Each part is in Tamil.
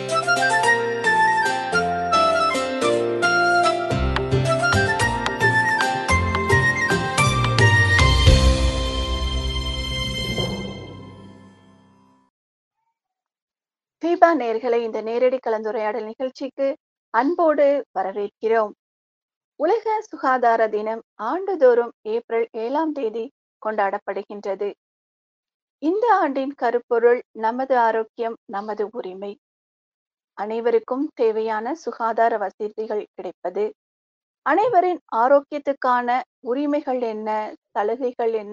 தீபா நேர்களை இந்த நேரடி கலந்துரையாடல் நிகழ்ச்சிக்கு அன்போடு வரவேற்கிறோம் உலக சுகாதார தினம் ஆண்டுதோறும் ஏப்ரல் ஏழாம் தேதி கொண்டாடப்படுகின்றது இந்த ஆண்டின் கருப்பொருள் நமது ஆரோக்கியம் நமது உரிமை அனைவருக்கும் தேவையான சுகாதார வசதிகள் கிடைப்பது அனைவரின் ஆரோக்கியத்துக்கான உரிமைகள் என்ன சலுகைகள் என்ன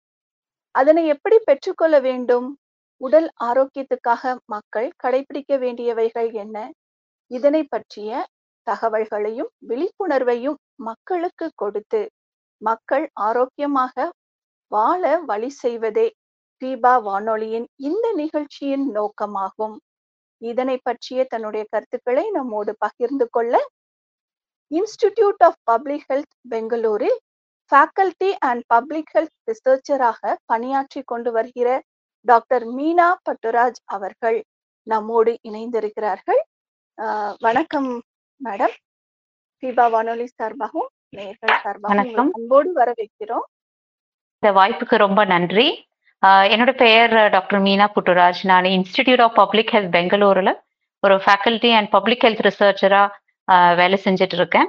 அதனை எப்படி பெற்றுக்கொள்ள வேண்டும் உடல் ஆரோக்கியத்துக்காக மக்கள் கடைபிடிக்க வேண்டியவைகள் என்ன இதனை பற்றிய தகவல்களையும் விழிப்புணர்வையும் மக்களுக்கு கொடுத்து மக்கள் ஆரோக்கியமாக வாழ வழி செய்வதே தீபா வானொலியின் இந்த நிகழ்ச்சியின் நோக்கமாகும் இதனை பற்றிய தன்னுடைய கருத்துக்களை நம்மோடு பகிர்ந்து கொள்ள இன்ஸ்டிடியூட் ஆஃப் பப்ளிக் ஹெல்த் பெங்களூரில் ஃபேக்கல்டி அண்ட் பப்ளிக் ஹெல்த் ரிசர்ச்சராக பணியாற்றி கொண்டு வருகிற டாக்டர் மீனா பட்டுராஜ் அவர்கள் நம்மோடு இணைந்திருக்கிறார்கள் வணக்கம் மேடம் தீபா வானொலி சார்பாகவும் நேர்கள் சார்பாகவும் அன்போடு வரவேற்கிறோம் இந்த வாய்ப்புக்கு ரொம்ப நன்றி என்னோட பெயர் டாக்டர் மீனா புட்டுராஜ் நான் இன்ஸ்டிடியூட் ஆஃப் பப்ளிக் ஹெல்த் பெங்களூர்ல ஒரு ஃபேக்கல்டி அண்ட் பப்ளிக் ஹெல்த் ரிசர்ச்சரா வேலை செஞ்சுட்டு இருக்கேன்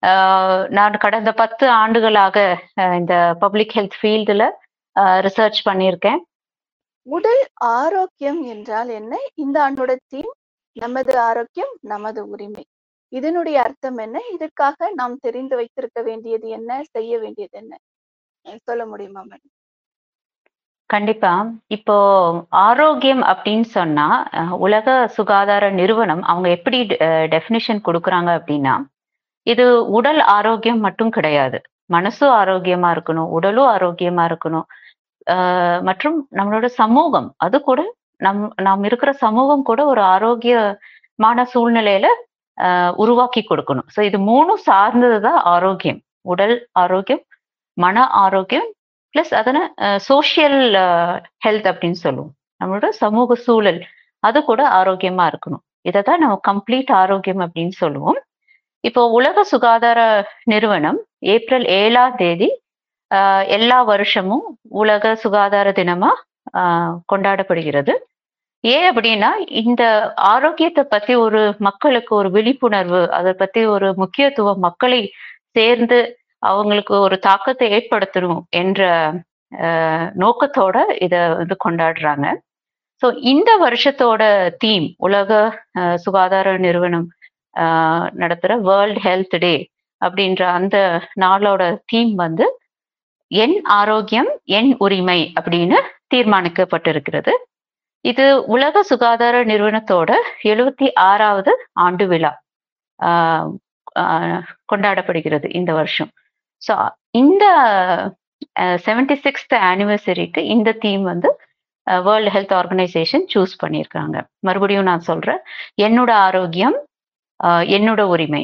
நான் கடந்த பத்து ஆண்டுகளாக இந்த பப்ளிக் ஹெல்த் ஃபீல்டில் ரிசர்ச் பண்ணியிருக்கேன் உடல் ஆரோக்கியம் என்றால் என்ன இந்த ஆண்டோட தீம் நமது ஆரோக்கியம் நமது உரிமை இதனுடைய அர்த்தம் என்ன இதற்காக நாம் தெரிந்து வைத்திருக்க வேண்டியது என்ன செய்ய வேண்டியது என்ன சொல்ல முடியுமா மேடம் கண்டிப்பா இப்போ ஆரோக்கியம் அப்படின்னு சொன்னா உலக சுகாதார நிறுவனம் அவங்க எப்படி டெஃபினிஷன் கொடுக்குறாங்க அப்படின்னா இது உடல் ஆரோக்கியம் மட்டும் கிடையாது மனசும் ஆரோக்கியமா இருக்கணும் உடலும் ஆரோக்கியமா இருக்கணும் மற்றும் நம்மளோட சமூகம் அது கூட நம் நாம் இருக்கிற சமூகம் கூட ஒரு ஆரோக்கியமான சூழ்நிலையில உருவாக்கி கொடுக்கணும் ஸோ இது மூணும் சார்ந்ததுதான் ஆரோக்கியம் உடல் ஆரோக்கியம் மன ஆரோக்கியம் பிளஸ் அதனை சோசியல் ஹெல்த் அப்படின்னு சொல்லுவோம் நம்மளோட சமூக சூழல் அது கூட ஆரோக்கியமா இருக்கணும் இதை தான் நம்ம கம்ப்ளீட் ஆரோக்கியம் அப்படின்னு சொல்லுவோம் இப்போ உலக சுகாதார நிறுவனம் ஏப்ரல் ஏழாம் தேதி எல்லா வருஷமும் உலக சுகாதார தினமா கொண்டாடப்படுகிறது ஏன் அப்படின்னா இந்த ஆரோக்கியத்தை பத்தி ஒரு மக்களுக்கு ஒரு விழிப்புணர்வு அதை பத்தி ஒரு முக்கியத்துவம் மக்களை சேர்ந்து அவங்களுக்கு ஒரு தாக்கத்தை ஏற்படுத்தணும் என்ற நோக்கத்தோட இத வந்து கொண்டாடுறாங்க ஸோ இந்த வருஷத்தோட தீம் உலக சுகாதார நிறுவனம் நடத்துற வேர்ல்ட் ஹெல்த் டே அப்படின்ற அந்த நாளோட தீம் வந்து என் ஆரோக்கியம் என் உரிமை அப்படின்னு தீர்மானிக்கப்பட்டிருக்கிறது இது உலக சுகாதார நிறுவனத்தோட எழுபத்தி ஆறாவது ஆண்டு விழா கொண்டாடப்படுகிறது இந்த வருஷம் ஸோ இந்த செவன்டி சிக்ஸ்த் ஆனிவர்சரிக்கு இந்த தீம் வந்து வேர்ல்டு ஹெல்த் ஆர்கனைசேஷன் சூஸ் பண்ணியிருக்காங்க மறுபடியும் நான் சொல்றேன் என்னோட ஆரோக்கியம் என்னோட உரிமை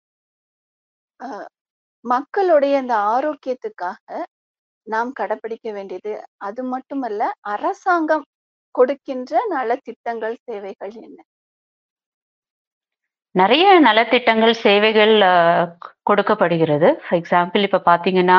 மக்களுடைய இந்த ஆரோக்கியத்துக்காக நாம் கடைபிடிக்க வேண்டியது அது மட்டுமல்ல அரசாங்கம் கொடுக்கின்ற நலத்திட்டங்கள் சேவைகள் என்ன நிறைய நலத்திட்டங்கள் சேவைகள் கொடுக்கப்படுகிறது ஃபார் எக்ஸாம்பிள் இப்ப பாத்தீங்கன்னா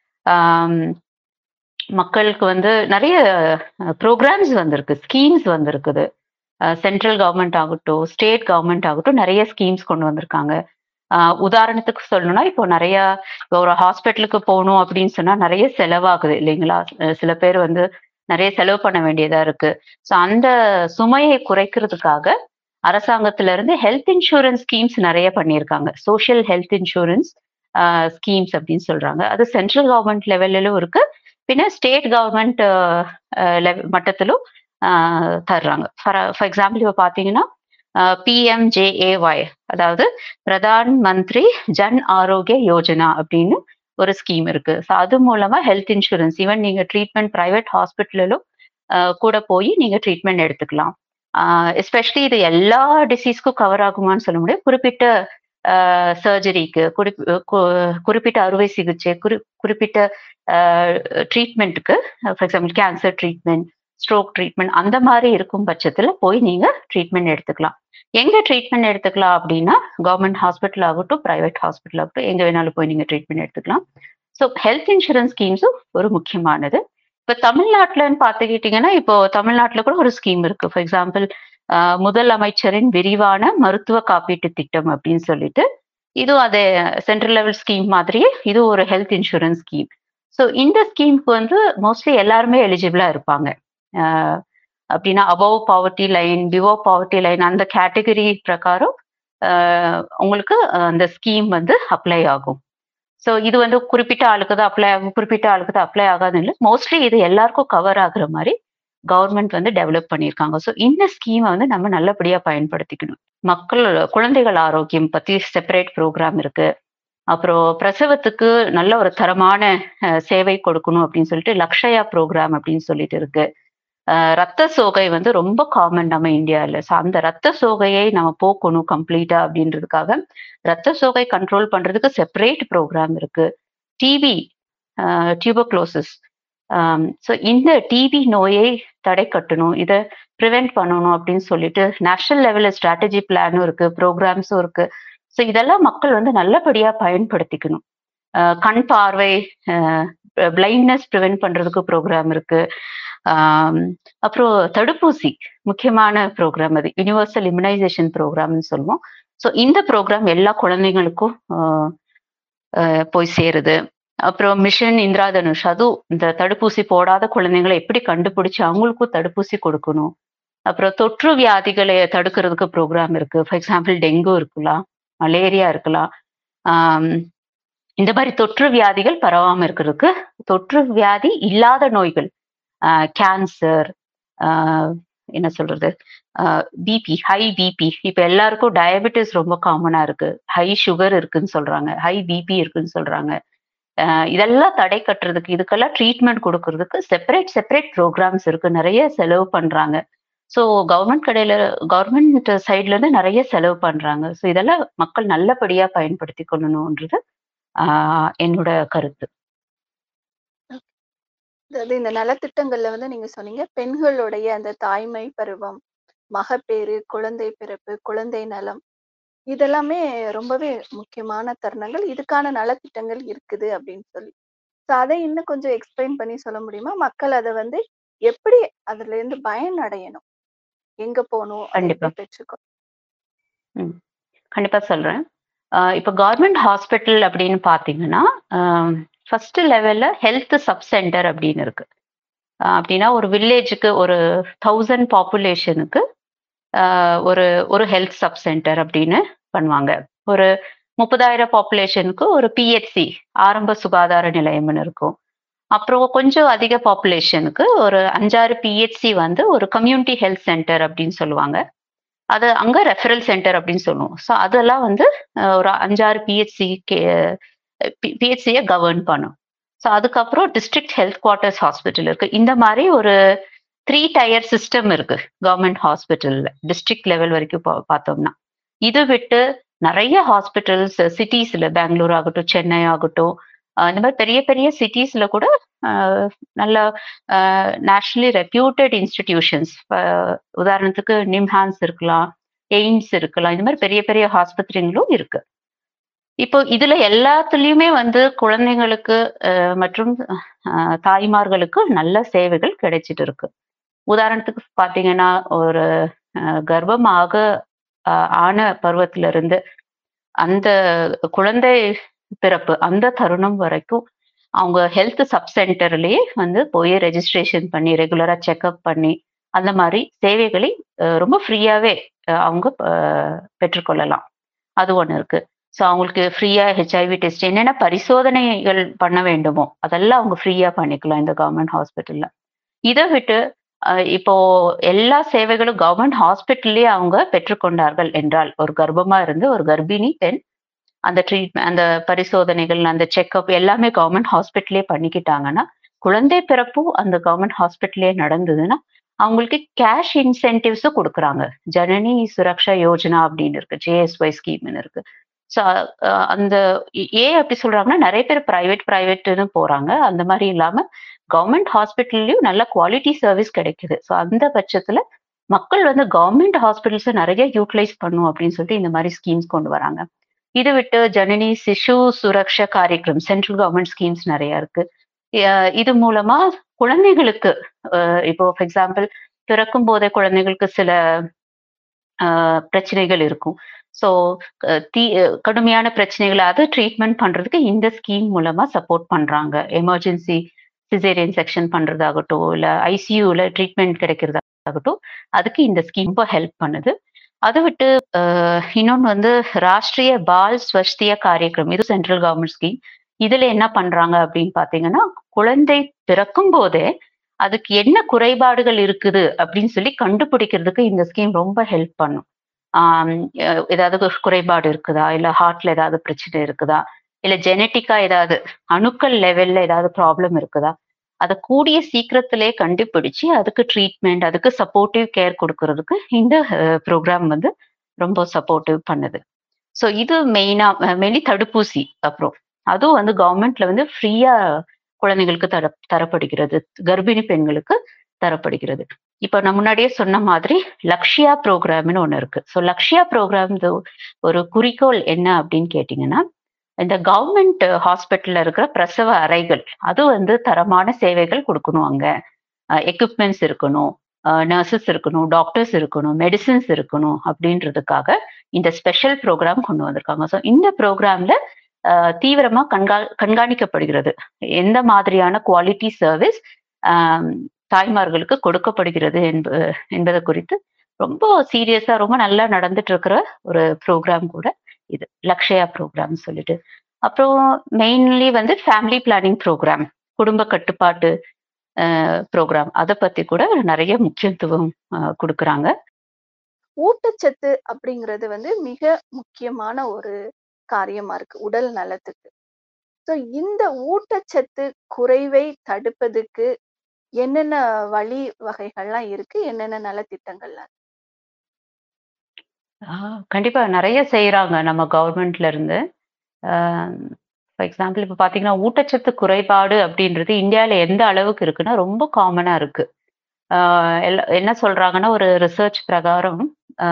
மக்களுக்கு வந்து நிறைய ப்ரோக்ராம்ஸ் வந்திருக்கு ஸ்கீம்ஸ் வந்திருக்குது சென்ட்ரல் கவர்மெண்ட் ஆகட்டும் ஸ்டேட் கவர்மெண்ட் ஆகட்டும் நிறைய ஸ்கீம்ஸ் கொண்டு வந்திருக்காங்க உதாரணத்துக்கு சொல்லணும்னா இப்போ நிறைய ஒரு ஹாஸ்பிட்டலுக்கு போகணும் அப்படின்னு சொன்னா நிறைய செலவாகுது இல்லைங்களா சில பேர் வந்து நிறைய செலவு பண்ண வேண்டியதா இருக்கு ஸோ அந்த சுமையை குறைக்கிறதுக்காக அரசாங்கத்துல இருந்து ஹெல்த் இன்சூரன்ஸ் ஸ்கீம்ஸ் நிறைய பண்ணியிருக்காங்க சோஷியல் ஹெல்த் இன்சூரன்ஸ் ஸ்கீம்ஸ் அப்படின்னு சொல்றாங்க அது சென்ட்ரல் கவர்மெண்ட் லெவலிலும் இருக்கு பின்ன ஸ்டேட் கவர்மெண்ட் மட்டத்திலும் தர்றாங்க ஃபார் ஃபார் எக்ஸாம்பிள் இப்போ பார்த்தீங்கன்னா பிஎம்ஜேஏஒய் அதாவது பிரதான் மந்திரி ஜன் ஆரோக்கிய யோஜனா அப்படின்னு ஒரு ஸ்கீம் இருக்கு ஸோ அது மூலமா ஹெல்த் இன்சூரன்ஸ் ஈவன் நீங்க ட்ரீட்மெண்ட் பிரைவேட் ஹாஸ்பிட்டலிலும் கூட போய் நீங்க ட்ரீட்மெண்ட் எடுத்துக்கலாம் எஸ்பெஷலி இது எல்லா டிசீஸ்க்கும் கவர் ஆகுமான்னு சொல்ல முடியாது குறிப்பிட்ட சர்ஜரிக்கு குறிப்பிட்ட அறுவை சிகிச்சை குறி குறிப்பிட்ட ட்ரீட்மெண்ட்டுக்கு for example cancer treatment stroke treatment அந்த மாதிரி இருக்கும் பட்சத்துல போய் நீங்க ட்ரீட்மெண்ட் எடுத்துக்கலாம் எங்க ட்ரீட்மெண்ட் எடுத்துக்கலாம் அப்படின்னா கவர்மெண்ட் ஹாஸ்பிட்டல் ஆகட்டும் பிரைவேட் ஹாஸ்பிட்டல் ஆகட்டும் எங்க வேணாலும் போய் நீங்க ட்ரீட்மெண்ட் எடுத்துக்கலாம் ஸோ ஹெல்த் இன்சூரன்ஸ் ஸ்கீம்ஸும் ஒரு முக்கியமானது இப்போ தமிழ்நாட்டிலன்னு பார்த்துக்கிட்டிங்கன்னா இப்போ தமிழ்நாட்டில் கூட ஒரு ஸ்கீம் இருக்கு ஃபார் எக்ஸாம்பிள் முதல் அமைச்சரின் விரிவான மருத்துவ காப்பீட்டு திட்டம் அப்படின்னு சொல்லிட்டு இது அதே சென்ட்ரல் லெவல் ஸ்கீம் மாதிரியே இது ஒரு ஹெல்த் இன்சூரன்ஸ் ஸ்கீம் ஸோ இந்த ஸ்கீமுக்கு வந்து மோஸ்ட்லி எல்லாருமே எலிஜிபிளா இருப்பாங்க அப்படின்னா above poverty line below poverty line அந்த கேட்டகரி பிரகாரம் உங்களுக்கு அந்த ஸ்கீம் வந்து அப்ளை ஆகும் ஸோ இது வந்து குறிப்பிட்ட ஆளுக்கு தான் அப்ளை ஆகும் குறிப்பிட்ட ஆளுக்கு தான் அப்ளை ஆகாதுன்னு இல்லை மோஸ்ட்லி இது எல்லாருக்கும் கவர் ஆகுற மாதிரி கவர்மெண்ட் வந்து டெவலப் பண்ணியிருக்காங்க ஸோ இந்த ஸ்கீமை வந்து நம்ம நல்லபடியாக பயன்படுத்திக்கணும் மக்கள் குழந்தைகள் ஆரோக்கியம் பற்றி செப்பரேட் ப்ரோக்ராம் இருக்கு அப்புறம் பிரசவத்துக்கு நல்ல ஒரு தரமான சேவை கொடுக்கணும் அப்படின்னு சொல்லிட்டு லக்ஷயா ப்ரோக்ராம் அப்படின்னு சொல்லிட்டு இருக்கு ரத்த சோகை வந்து ரொம்ப காமன் நம்ம இந்தியாவில் ஸோ அந்த ரத்த சோகையை நம்ம போக்கணும் கம்ப்ளீட்டா அப்படின்றதுக்காக ரத்த சோகை கண்ட்ரோல் பண்றதுக்கு செப்பரேட் ப்ரோக்ராம் இருக்கு டிவி டியூபக்ளோசிஸ் ஸோ இந்த டிபி நோயை தடை கட்டணும் இதை ப்ரிவெண்ட் பண்ணணும் அப்படின்னு சொல்லிட்டு நேஷனல் லெவலில் ஸ்ட்ராட்டஜி பிளானும் இருக்கு ப்ரோக்ராம்ஸும் இருக்கு ஸோ இதெல்லாம் மக்கள் வந்து நல்லபடியாக பயன்படுத்திக்கணும் கண் பார்வை பிளைண்ட்னஸ் ப்ரிவெண்ட் பண்றதுக்கு ப்ரோக்ராம் இருக்கு அப்புறம் தடுப்பூசி முக்கியமான ப்ரோக்ராம் அது யூனிவர்சல் இம்யூனைசேஷன் ப்ரோக்ராம்னு சொல்லுவோம் ஸோ இந்த ப்ரோக்ராம் எல்லா குழந்தைங்களுக்கும் போய் சேருது அப்புறம் மிஷன் இந்திரா தனுஷ் அதுவும் இந்த தடுப்பூசி போடாத குழந்தைங்களை எப்படி கண்டுபிடிச்சு அவங்களுக்கும் தடுப்பூசி கொடுக்கணும் அப்புறம் தொற்று வியாதிகளை தடுக்கிறதுக்கு ப்ரோக்ராம் இருக்கு ஃபார் எக்ஸாம்பிள் டெங்கு இருக்கலாம் மலேரியா இருக்கலாம் இந்த மாதிரி தொற்று வியாதிகள் பரவாம இருக்கிறதுக்கு தொற்று வியாதி இல்லாத நோய்கள் கேன்சர் என்ன சொல்றது பிபி ஹை பிபி இப்ப எல்லாருக்கும் டயபெட்டிஸ் ரொம்ப காமனா இருக்கு ஹை சுகர் இருக்குன்னு சொல்றாங்க ஹை பிபி இருக்குன்னு சொல்றாங்க இதெல்லாம் தடை கட்டுறதுக்கு இதுக்கெல்லாம் ட்ரீட்மெண்ட் கொடுக்கறதுக்கு செப்பரேட் செப்பரேட் ப்ரோக்ராம்ஸ் இருக்கு நிறைய செலவு பண்றாங்க ஸோ கவர்மெண்ட் கடையில கவர்மெண்ட் சைட்ல இருந்து நிறைய செலவு பண்றாங்க ஸோ இதெல்லாம் மக்கள் நல்லபடியா பயன்படுத்தி கொள்ளணும்ன்றது என்னோட கருத்து அதாவது இந்த நலத்திட்டங்கள்ல வந்து நீங்க சொன்னீங்க பெண்களுடைய அந்த தாய்மை பருவம் மகப்பேறு குழந்தை பிறப்பு குழந்தை நலம் இதெல்லாமே ரொம்பவே முக்கியமான தருணங்கள் இதுக்கான நலத்திட்டங்கள் இருக்குது அப்படின்னு சொல்லி ஸோ அதை இன்னும் கொஞ்சம் எக்ஸ்பிளைன் பண்ணி சொல்ல முடியுமா மக்கள் அதை வந்து எப்படி அதுல இருந்து பயன் அடையணும் எங்க போகணும் கண்டிப்பா பெற்றுக்கோ ம் கண்டிப்பா சொல்றேன் இப்போ கவர்மெண்ட் ஹாஸ்பிட்டல் அப்படின்னு பார்த்தீங்கன்னா ஃபர்ஸ்ட் லெவல்ல ஹெல்த் சப் சென்டர் அப்படின்னு இருக்கு அப்படின்னா ஒரு வில்லேஜுக்கு ஒரு தௌசண்ட் பாப்புலேஷனுக்கு ஒரு ஒரு ஹெல்த் சப் சென்டர் அப்படின்னு பண்ணுவாங்க ஒரு முப்பதாயிரம் பாப்புலேஷனுக்கு ஒரு பிஹெச்சி ஆரம்ப சுகாதார நிலையம்னு இருக்கும் அப்புறம் கொஞ்சம் அதிக பாப்புலேஷனுக்கு ஒரு அஞ்சாறு பிஹெச்சி வந்து ஒரு கம்யூனிட்டி ஹெல்த் சென்டர் அப்படின்னு சொல்லுவாங்க அது அங்க ரெஃபரல் சென்டர் அப்படின்னு சொல்லுவோம் ஸோ அதெல்லாம் வந்து ஒரு அஞ்சாறு பிஹெச்சி பிஹெச்சியை கவர்ன் பண்ணும் ஸோ அதுக்கப்புறம் டிஸ்ட்ரிக்ட் ஹெல்த் குவார்ட்டர்ஸ் ஹாஸ்பிட்டல் இருக்கு இந்த மாதிரி ஒரு த்ரீ டயர் சிஸ்டம் இருக்கு கவர்மெண்ட் ஹாஸ்பிட்டல்ல டிஸ்ட்ரிக்ட் லெவல் வரைக்கும் பார்த்தோம்னா இது விட்டு நிறைய ஹாஸ்பிட்டல்ஸ் சிட்டிஸ்ல பெங்களூர் ஆகட்டும் சென்னை ஆகட்டும் இந்த மாதிரி பெரிய பெரிய சிட்டிஸ்ல கூட நல்ல நேஷ்னலி ரெப்யூட்டட் இன்ஸ்டிடியூஷன்ஸ் உதாரணத்துக்கு நிம்ஹான்ஸ் இருக்கலாம் எய்ம்ஸ் இருக்கலாம் இந்த மாதிரி பெரிய பெரிய ஆஸ்பத்திரிகளும் இருக்கு இப்போ இதுல எல்லாத்துலயுமே வந்து குழந்தைங்களுக்கு மற்றும் தாய்மார்களுக்கு நல்ல சேவைகள் கிடைச்சிட்டு இருக்கு உதாரணத்துக்கு பாத்தீங்கன்னா ஒரு கர்ப்பமாக ஆன பருவத்துல இருந்து அந்த குழந்தை பிறப்பு அந்த தருணம் வரைக்கும் அவங்க ஹெல்த் சப் சென்டர்லயே வந்து போய் ரெஜிஸ்ட்ரேஷன் பண்ணி ரெகுலரா செக்அப் பண்ணி அந்த மாதிரி சேவைகளை ரொம்ப ஃப்ரீயாவே அவங்க பெற்றுக்கொள்ளலாம் அது ஒன்று இருக்கு ஸோ அவங்களுக்கு ஃப்ரீயா ஹெச்ஐவி டெஸ்ட் என்னென்ன பரிசோதனைகள் பண்ண வேண்டுமோ அதெல்லாம் அவங்க ஃப்ரீயா பண்ணிக்கலாம் இந்த கவர்மெண்ட் ஹாஸ்பிட்டல்ல இதை விட்டு இப்போ எல்லா சேவைகளும் கவர்மெண்ட் ஹாஸ்பிட்டல்லே அவங்க பெற்றுக்கொண்டார்கள் என்றால் ஒரு கர்ப்பமா இருந்து ஒரு கர்ப்பிணி பெண் அந்த ட்ரீட்மெண்ட் அந்த பரிசோதனைகள் அந்த செக்அப் எல்லாமே கவர்மெண்ட் ஹாஸ்பிட்டலே பண்ணிக்கிட்டாங்கன்னா குழந்தை பிறப்பும் அந்த கவர்மெண்ட் ஹாஸ்பிட்டலே நடந்ததுன்னா அவங்களுக்கு கேஷ் இன்சென்டிவ்ஸும் கொடுக்குறாங்க ஜனனி சுரக்ஷா யோஜனா அப்படின்னு இருக்கு ஜேஎஸ்ஒய் ஸ்கீம்னு இருக்கு ஸோ அந்த ஏன் அப்படி சொல்றாங்கன்னா நிறைய பேர் பிரைவேட் பிரைவேட்னு போறாங்க அந்த மாதிரி இல்லாம கவர்மெண்ட் ஹாஸ்பிட்டல்லையும் நல்ல குவாலிட்டி சர்வீஸ் கிடைக்குது ஸோ அந்த பட்சத்துல மக்கள் வந்து கவர்மெண்ட் ஹாஸ்பிட்டல்ஸை நிறைய யூட்டிலைஸ் பண்ணும் அப்படின்னு சொல்லிட்டு இந்த மாதிரி ஸ்கீம்ஸ் கொண்டு வராங்க இது விட்டு Janani Shishu Suraksha Karyakram central government schemes நிறைய இருக்கு இது மூலமா குழந்தைகளுக்கு இப்போ ஃபார் எக்ஸாம்பிள் பிறக்கும் போதே குழந்தைகளுக்கு சில பிரச்சனைகள் இருக்கும் ஸோ தீ கடுமையான பிரச்சனைகளை அதை ட்ரீட்மெண்ட் பண்றதுக்கு இந்த ஸ்கீம் மூலமா சப்போர்ட் பண்றாங்க எமர்ஜென்சி சிசேரியன் செக்ஷன் பண்றதாகட்டும் இல்ல ஐசியூல ட்ரீட்மெண்ட் கிடைக்கிறதாகட்டும் அதுக்கு இந்த ஸ்கீம் ரொம்ப ஹெல்ப் பண்ணுது அதை விட்டு இன்னொன்று வந்து ராஷ்டிரிய பால் ஸ்வஸ்திய காரியக்ரம் இது சென்ட்ரல் கவர்மெண்ட் ஸ்கீம் இதுல என்ன பண்றாங்க அப்படின்னு பாத்தீங்கன்னா குழந்தை பிறக்கும் போதே அதுக்கு என்ன குறைபாடுகள் இருக்குது அப்படின்னு சொல்லி கண்டுபிடிக்கிறதுக்கு இந்த ஸ்கீம் ரொம்ப ஹெல்ப் பண்ணும் ஏதாவது குறைபாடு இருக்குதா இல்ல ஹார்ட்ல ஏதாவது பிரச்சனை இருக்குதா இல்ல ஜெனட்டிக்கா ஏதாவது அணுக்கள் லெவல்ல ஏதாவது ப்ராப்ளம் இருக்குதா அதை கூடிய சீக்கிரத்திலே கண்டுபிடிச்சு அதுக்கு ட்ரீட்மெண்ட் அதுக்கு சப்போர்ட்டிவ் கேர் கொடுக்கறதுக்கு இந்த ப்ரோக்ராம் வந்து ரொம்ப சப்போர்ட்டிவ் பண்ணுது ஸோ இது மெயினா மெயின்லி தடுப்பூசி அப்புறம் அதுவும் வந்து கவர்மெண்ட்ல வந்து ஃப்ரீயா குழந்தைங்களுக்கு தர தரப்படுகிறது கர்ப்பிணி பெண்களுக்கு தரப்படுகிறது இப்ப நான் முன்னாடியே சொன்ன மாதிரி லக்ஷியா ப்ரோக்ராம்னு ஒண்ணு இருக்கு ஸோ லக்ஷியா ப்ரோக்ராம் ஒரு குறிக்கோள் என்ன அப்படின்னு கேட்டீங்கன்னா இந்த கவர்மெண்ட் ஹாஸ்பிட்டல்ல இருக்கிற பிரசவ அறைகள் அது வந்து தரமான சேவைகள் கொடுக்கணும் அங்க எக்யூப்மெண்ட்ஸ் இருக்கணும் நர்சஸ் இருக்கணும் டாக்டர்ஸ் இருக்கணும் மெடிசின்ஸ் இருக்கணும் அப்படின்றதுக்காக இந்த ஸ்பெஷல் ப்ரோக்ராம் கொண்டு வந்திருக்காங்க ஸோ இந்த ப்ரோக்ராம்ல தீவிரமா கண்கா கண்காணிக்கப்படுகிறது எந்த மாதிரியான குவாலிட்டி சர்வீஸ் தாய்மார்களுக்கு கொடுக்கப்படுகிறது என்ப என்பதை குறித்து ரொம்ப சீரியஸா ரொம்ப நல்லா நடந்துட்டு இருக்கிற ஒரு ப்ரோக்ராம் கூட இது லக்ஷயா ப்ரோக்ராம் சொல்லிட்டு அப்புறம் மெயின்லி வந்து ஃபேமிலி பிளானிங் ப்ரோக்ராம் குடும்ப கட்டுப்பாட்டு ப்ரோக்ராம் அதை பத்தி கூட நிறைய முக்கியத்துவம் கொடுக்குறாங்க ஊட்டச்சத்து அப்படிங்கிறது வந்து மிக முக்கியமான ஒரு காரியமா இருக்கு உடல் நலத்துக்கு ஸோ இந்த ஊட்டச்சத்து குறைவை தடுப்பதுக்கு என்னென்ன வழி வகைகள்லாம் இருக்கு என்னென்ன நலத்திட்டங்கள்லாம் கண்டிப்பா நிறைய செய்யறாங்க நம்ம கவர்மெண்ட்ல இருந்து ஃபார் எக்ஸாம்பிள் இப்போ பார்த்தீங்கன்னா ஊட்டச்சத்து குறைபாடு அப்படின்றது இந்தியாவில் எந்த அளவுக்கு இருக்குன்னா ரொம்ப காமனாக இருக்கு என்ன சொல்றாங்கன்னா ஒரு ரிசர்ச் பிரகாரம்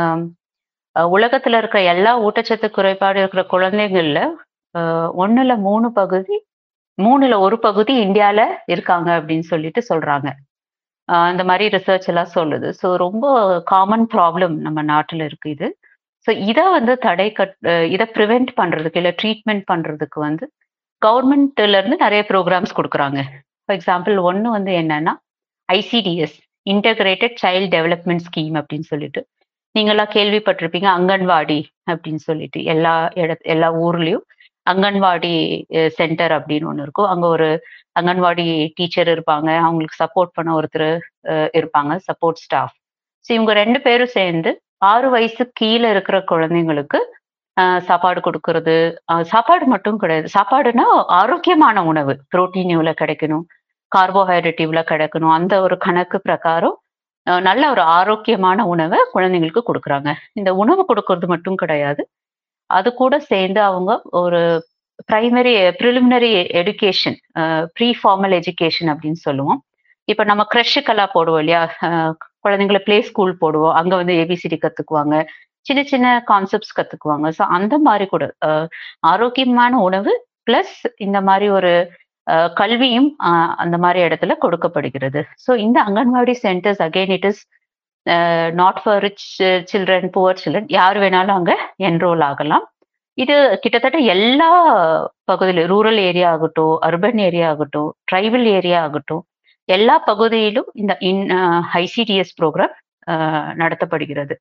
உலகத்துல இருக்கிற எல்லா ஊட்டச்சத்து குறைபாடு இருக்கிற குழந்தைங்கள்ல ஒண்ணுல மூணு பகுதி மூணுல ஒரு பகுதி இந்தியால இருக்காங்க அப்படின்னு சொல்லிட்டு சொல்றாங்க அந்த மாதிரி ரிசர்ச் எல்லாம் சொல்லுது ஸோ ரொம்ப காமன் ப்ராப்ளம் நம்ம நாட்டில் இருக்கு இது ஸோ இதை வந்து தடை கட் இதை ப்ரிவெண்ட் பண்றதுக்கு இல்லை ட்ரீட்மெண்ட் பண்றதுக்கு வந்து கவர்மெண்ட்ல இருந்து நிறைய ப்ரோக்ராம்ஸ் கொடுக்குறாங்க ஃபார் எக்ஸாம்பிள் ஒன்று வந்து என்னன்னா ICDS integrated child development scheme அப்படின்னு சொல்லிட்டு நீங்களாம் கேள்விப்பட்டிருப்பீங்க அங்கன்வாடி அப்படின்னு சொல்லிட்டு எல்லா இட எல்லா ஊர்லயும் அங்கன்வாடி சென்டர் அப்படின்னு ஒன்று இருக்கும் அங்கே ஒரு அங்கன்வாடி டீச்சர் இருப்பாங்க அவங்களுக்கு சப்போர்ட் பண்ண ஒருத்தர் இருப்பாங்க சப்போர்ட் ஸ்டாஃப் ஸோ இவங்க ரெண்டு பேரும் சேர்ந்து ஆறு வயசு கீழே இருக்கிற குழந்தைங்களுக்கு சாப்பாடு கொடுக்கறது சாப்பாடு மட்டும் கிடையாது சாப்பாடுனா ஆரோக்கியமான உணவு புரோட்டீன் இவ்வளோ கிடைக்கணும் கார்போஹைட்ரேட் இவ்வளோ கிடைக்கணும் அந்த ஒரு கணக்கு பிரகாரம் நல்ல ஒரு ஆரோக்கியமான உணவை குழந்தைங்களுக்கு கொடுக்குறாங்க இந்த உணவு கொடுக்கறது மட்டும் கிடையாது அது கூட சேர்ந்து அவங்க ஒரு primary preliminary education pre formal education அப்படின்னு சொல்லுவோம் இப்போ நம்ம க்ரெஷுக்கெல்லாம் போடுவோம் இல்லையா குழந்தைங்களை பிளே ஸ்கூல் போடுவோம் அங்கே வந்து ஏபிசிடி கற்றுக்குவாங்க சின்ன சின்ன கான்செப்ட்ஸ் கற்றுக்குவாங்க ஸோ அந்த மாதிரி கூட ஆரோக்கியமான உணவு ப்ளஸ் இந்த மாதிரி ஒரு கல்வியும் அந்த மாதிரி இடத்துல கொடுக்கப்படுகிறது ஸோ இந்த anganwadi centres again it is not for rich children poor children யார் வேணாலும் அங்கே என்ரோல் ஆகலாம் இது கிட்டத்தட்ட எல்லா பகுதியிலும் ரூரல் ஏரியா ஆகட்டும் அர்பன் ஏரியா ஆகட்டும் ட்ரைபல் ஏரியா ஆகட்டும் எல்லா பகுதியிலும் இந்த இன் ஐசிடிஎஸ் ப்ரோக்ராம் நடத்தப்படுகிறது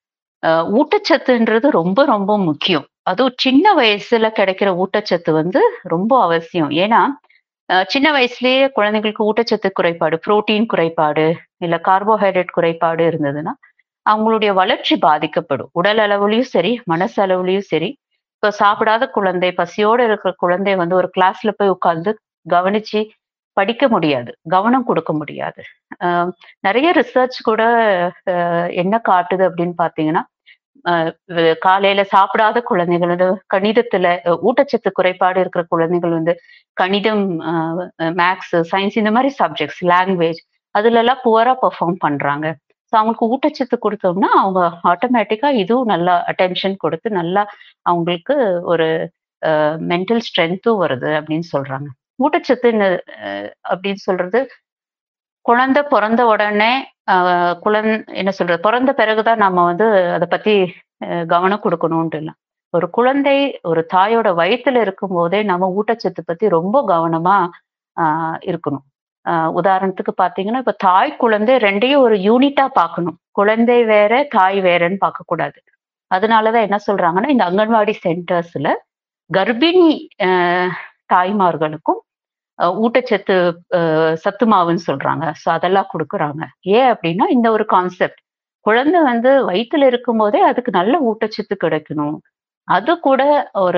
ஊட்டச்சத்துன்றது ரொம்ப ரொம்ப முக்கியம் அதுவும் சின்ன வயசுல கிடைக்கிற ஊட்டச்சத்து வந்து ரொம்ப அவசியம் ஏன்னா சின்ன வயசுலயே குழந்தைங்களுக்கு ஊட்டச்சத்து குறைபாடு புரோட்டீன் குறைபாடு இல்ல கார்போஹைட்ரேட் குறைபாடு இருந்ததுன்னா அவங்களுடைய வளர்ச்சி பாதிக்கப்படும் உடல் அளவுலயும் சரி மனசு அளவுலயும் சரி இப்போ சாப்பிடாத குழந்தை பசியோட இருக்கிற குழந்தை வந்து ஒரு கிளாஸ்ல போய் உட்கார்ந்து கவனிச்சு படிக்க முடியாது கவனம் கொடுக்க முடியாது நிறைய ரிசர்ச் கூட என்ன காட்டுது அப்படின்னு பாத்தீங்கன்னா அஹ் வு- காலையில சாப்பிடாத குழந்தைகள் வந்து கணிதத்துல அஹ் ஊட்டச்சத்து குறைபாடு இருக்கிற குழந்தைகள் வந்து கணிதம் மேக்ஸ் சயின்ஸ் இந்த மாதிரி சப்ஜெக்ட்ஸ் லாங்குவேஜ் அதுல எல்லாம் புவரா பெர்ஃபார்ம் பண்றாங்க ஸோ அவங்களுக்கு ஊட்டச்சத்து கொடுத்தோம்னா அவங்க ஆட்டோமேட்டிக்கா இதுவும் நல்லா அட்டென்ஷன் கொடுத்து நல்லா அவங்களுக்கு ஒரு மென்டல் ஸ்ட்ரென்த்தும் வருது அப்படின்னு சொல்றாங்க ஊட்டச்சத்து அஹ் அப்படின்னு சொல்றது குழந்தை பிறந்த உடனே ஆஹ் குழந் என்ன சொல்றது பிறந்த பிறகுதான் நம்ம வந்து அதை பத்தி அஹ் கவனம் கொடுக்கணும்ட்டு இல்லை ஒரு குழந்தை ஒரு தாயோட வயித்துல இருக்கும் போதே நம்ம ஊட்டச்சத்து பத்தி ரொம்ப கவனமா ஆஹ் இருக்கணும் ஆஹ் உதாரணத்துக்கு பாத்தீங்கன்னா இப்ப தாய் குழந்தை ரெண்டையும் ஒரு யூனிட்டா பார்க்கணும் குழந்தை வேற தாய் வேறன்னு பார்க்க கூடாது அதனாலதான் என்ன சொல்றாங்கன்னா இந்த அங்கன்வாடி சென்டர்ஸ்ல கர்ப்பிணி ஆஹ் தாய்மார்களுக்கும் அஹ் ஊட்டச்சத்து அஹ் சத்து மாவுன்னு சொல்றாங்க ஸோ அதெல்லாம் கொடுக்குறாங்க ஏன் அப்படின்னா இந்த ஒரு கான்செப்ட் குழந்தை வந்து வயித்துல இருக்கும் போதே அதுக்கு நல்ல ஊட்டச்சத்து கிடைக்கணும் அது கூட ஒரு